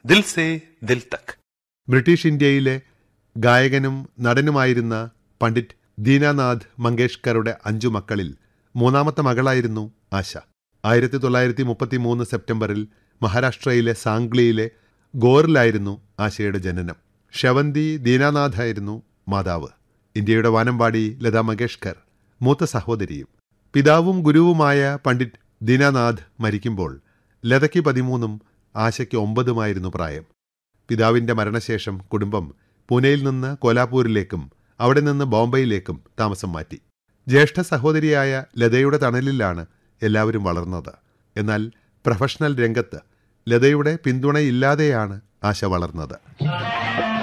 ദിൽ say ദിൽ തക് British ഇന്ത്യയിലെ ഗായകനും നടനുമായിരുന്ന പണ്ഡിറ്റ് ദീനാനാഥ് മങ്കേഷ്കറുടെ അഞ്ചു മക്കളിൽ മൂന്നാമത്തെ മകളായിരുന്നു ആശ ആയിരത്തി തൊള്ളായിരത്തി മുപ്പത്തി മൂന്ന് സെപ്റ്റംബറിൽ മഹാരാഷ്ട്രയിലെ സാംഗ്ലിയിലെ ഗോറിലായിരുന്നു ആശയുടെ ജനനം ഷവന്തി ദീനാനാഥായിരുന്നു മാതാവ് ഇന്ത്യയുടെ വാനമ്പാടി ലതാ മങ്കേഷ്കർ മൂത്ത സഹോദരിയും പിതാവും ഗുരുവുമായ പണ്ഡിറ്റ് ദീനാനാഥ് മരിക്കുമ്പോൾ ലതയ്ക്ക് പതിമൂന്നും ആശയ്ക്ക് ഒമ്പതുമായിരുന്നു പ്രായം പിതാവിന്റെ മരണശേഷം കുടുംബം പൂനെയിൽ നിന്ന് കോലാപൂരിലേക്കും അവിടെ നിന്ന് ബോംബെയിലേക്കും താമസം മാറ്റി ജ്യേഷ്ഠ സഹോദരിയായ ലതയുടെ തണലിലാണ് എല്ലാവരും വളർന്നത് എന്നാൽ പ്രൊഫഷണൽ രംഗത്ത് ലതയുടെ പിന്തുണയില്ലാതെയാണ് ആശ വളർന്നത്